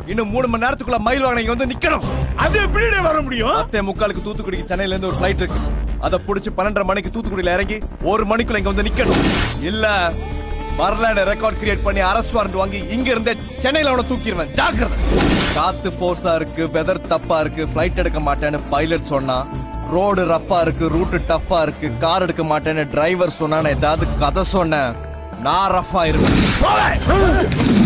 இன்னும் மூணு மணி நேரத்துக்குள்ள மயில் வாகனம் இங்க வந்து நிக்கணும் அது எப்படி வர முடியும் பத்தே முக்காலுக்கு தூத்துக்குடிக்கு சென்னையில இருந்து ஒரு ஃபிளைட் இருக்கு அத புடிச்சு பன்னெண்டரை மணிக்கு தூத்துக்குடியில இறங்கி ஒரு மணிக்குள்ள இங்க வந்து நிக்கணும் இல்ல வரலாறு ரெக்கார்ட் கிரியேட் பண்ணி அரெஸ்ட் வாரண்ட் வாங்கி இங்க இருந்தே சென்னையில அவனை தூக்கிடுவேன் ஜாக்கிரதை காத்து ஃபோர்ஸா இருக்கு வெதர் தப்பா இருக்கு ஃபிளைட் எடுக்க மாட்டேன்னு பைலட் சொன்னா ரோடு ரஃப்பா இருக்கு ரூட் டஃப்பா இருக்கு கார் எடுக்க மாட்டேன்னு டிரைவர் சொன்னான்னு ஏதாவது கதை சொன்னேன் நான் ரஃப்பா இருப்பேன்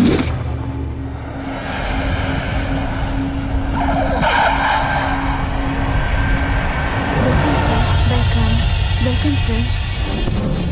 வெல்கம் வெல்கம் சார்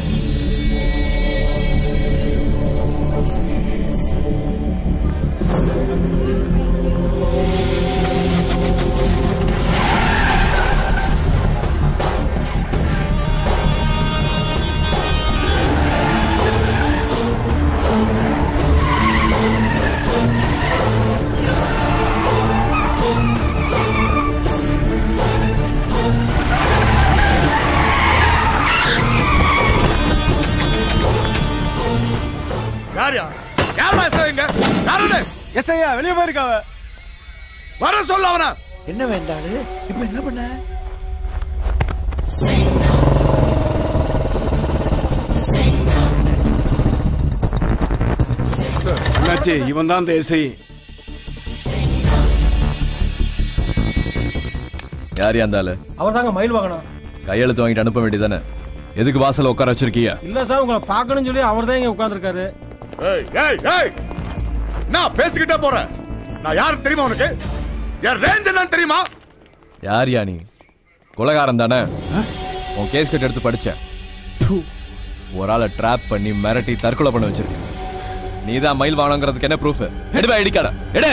யாரியா யாரா இங்க யாரு எஸ் ஐயா வெளியே போயிருக்காவ வர சொல்ல அவன என்ன வேண்டாளு இப்ப என்ன பண்ண என்னாச்சு இவன் தான் தேசி யார் இருந்தாலு அவர் தாங்க மயில் வாங்கணும் கையெழுத்து வாங்கிட்டு அனுப்ப வேண்டியதானே எதுக்கு வாசல்ல உட்கார வச்சிருக்கீங்க இல்ல சார் உங்களை பார்க்கணும்னு சொல்லி அவர் தான் இங்க உட்காந்துருக்காரு ஏய் ஏய் ஏய் நான் பேசிக்கிட்டே போறேன் நான் யாரு தெரியுமா உனக்கு என் ரேஞ்ச் என்னன்னு தெரியுமா யார் யா நீ கொலகாரம் தானே உன் கேஸ் கட் எடுத்து படிச்சேன் ஒரு ஆளை ட்ராப் பண்ணி மிரட்டி தற்கொலை பண்ண வச்சிருக்க நீ தான் மயில் வாங்கணுங்கிறதுக்கு என்ன ப்ரூஃப் எடுவா இடிக்காத எடு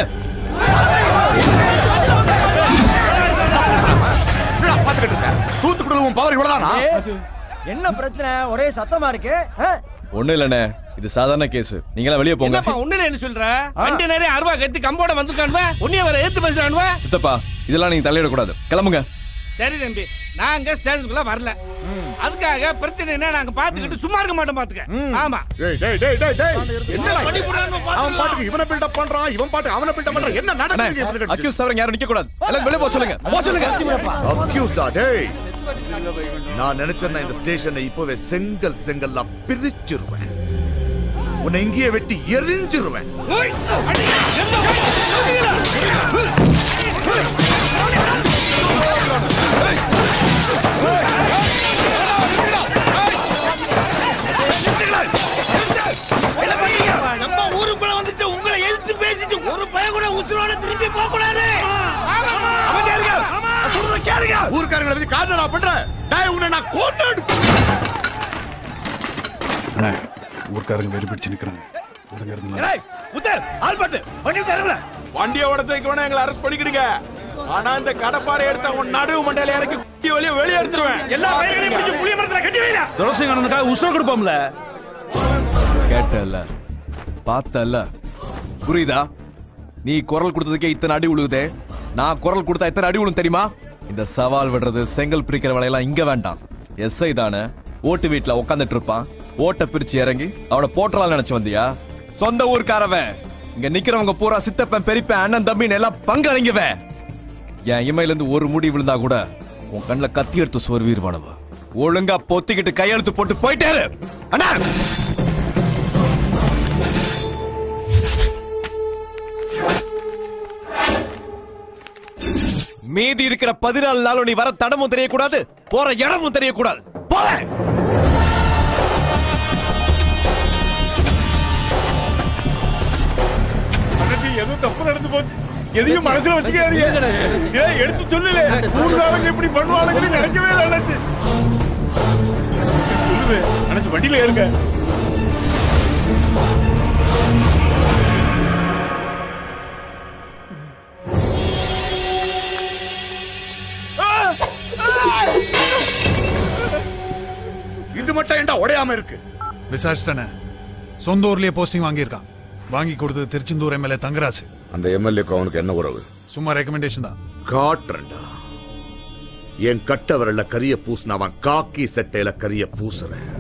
என்னடா பாத்துக்கிட்டு இருக்க தூத்துக்குடியில் உன் பவர் இவ்வளவுதானா என்ன பிரச்சனை ஒரே சத்தமா இருக்கு ஆ? ஒண்ணும் இல்லண்ணே இது சாதாரண கேஸ் நீங்களாம் வெளியே போங்க என்னப்பா உன்ன என்ன சொல்ற வண்டி நிறைய அருவா கத்தி கம்போட வந்திருக்கானுவ உன்னைய வர ஏத்து பேசுறானுவ சித்தப்பா இதெல்லாம் நீங்க தலையிடக்கூடாது கிளம்புங்க சரி தம்பி நாங்க ஸ்டேஷனுக்குள்ள வரல அதுக்காக பிரச்சனை என்ன நாங்க பாத்துக்கிட்டு சும்மா இருக்க மாட்டோம் பாத்துக்க ஆமா டேய் டேய் டேய் டேய் டேய் என்னடா பண்ணி இது? போடுறான்னு அவன் பாத்துக்கலாம். பாட்டுக்கு இவனை பில்டப் பண்றான் இவன் பாட்டுக்கு அவனை பில்டப் பண்றான் என்ன நடக்குது இவனுக்கு? அக்யூஸ் தவிர யாரும் நிக்க கூடாது எல்லாம் வெளியே போக சொல்லுங்க போக சொல்லுங்க Accused ஆ, டேய் நான் நினைச்சேன்னா இந்த ஸ்டேஷனை இப்பவே செங்கல் செங்கல்லா பிரிச்சிருவேன் உன்னை இங்கேயே வெட்டி எரிஞ்சிருவேன் ஓய், அடி, எந்த என்ன பண்றீங்க? நம்ம ஊருக்குள்ள வந்துட்டு உங்களை எதிர்த்து பேசிட்டு ஒரு பையன் கூட உசுரோட திரும்பி போக கூடாது ஊர்க்காரங்களை வச்சு காரணம் நான் பண்றேன் டேய் உன்னை நான் கொண்டு அண்ணா ஊர்க்காரங்க வெறி பிடிச்சு நிக்கிறாங்க ஒதுங்க இருந்தீங்க வண்டியை உடச்சதுக்கு வேணா எங்களை அரெஸ்ட் பண்ணிக்கிடுங்க ஆனா இந்த கடப்பாறை எடுத்த உன் நடுவு மண்டையில இறக்கி குட்டி வழிய வெளியே எடுத்துருவேன் எல்லா பையன்களையும் பிடிச்சு புளிய மரத்துல கட்டி வைடா துளசிங்கனுக்காக உசுர கொடுப்போம்ல கேட்டல பார்த்தல புரியுதா நீ குரல் கொடுத்ததுக்கே இத்தனை அடி உழுகுதே நான் குரல் கொடுத்தா எத்தனை அடி விழும் தெரியுமா இந்த சவால் விடுறது செங்கல் பிரிக்கிற வேலையெல்லாம் இங்க வேண்டாம் எஸ்ஐ தானே ஓட்டு வீட்டுல உட்காந்துட்டு இருப்பான் ஓட்ட பிரிச்சு இறங்கி அவனை போட்டலாம் நினைச்சு வந்தியா சொந்த ஊர்க்காரவன் இங்க நிக்கிறவங்க பூரா சித்தப்பன் பெரியப்பன் அண்ணன் தம்பின்னு எல்லாம் பங்களிங்கவன் என் இமையில இருந்து ஒரு முடி விழுந்தா கூட உன் கண்ணுல கத்தி எடுத்து சொருவீர்வானவ ஒழுங்கா பொத்திக்கிட்டு கையெழுத்து போட்டு போயிட்டாரு அண்ணா மீதி இருக்கிற பதினாலு நாளும் நீ வர தடமும் தெரியக்கூடாது போற இடமும் தெரியக்கூடாது போல அண்ணாச்சி, ஏதோ தப்பு நடந்து போச்சு எதையும் மனசுல வச்சுக்காதீங்க ஏய் எடுத்து சொல்லல ஊர்காரங்க இப்படி பண்ணுவானுங்கன்னு நினைக்கவே இல்லை அண்ணாச்சி சொல்லுவேன் அண்ணாச்சி வண்டியில ஏறுங்க இது மட்டும் ஏன்டா உடையாம இருக்கு விசாரிச்சிட்டேனே சொந்த ஊர்லயே போஸ்டிங் வாங்கியிருக்கான் வாங்கி கொடுத்தது திருச்செந்தூர் எம்எல்ஏ தங்கராசு அந்த எம்எல்ஏக்கு அவனுக்கு என்ன உறவு சும்மா ரெக்கமெண்டேஷன் தான் காட்டுறேன்டா என் கட்ட விரல்ல கரிய பூசின அவன் காக்கி சட்டையில கரிய பூசுறேன்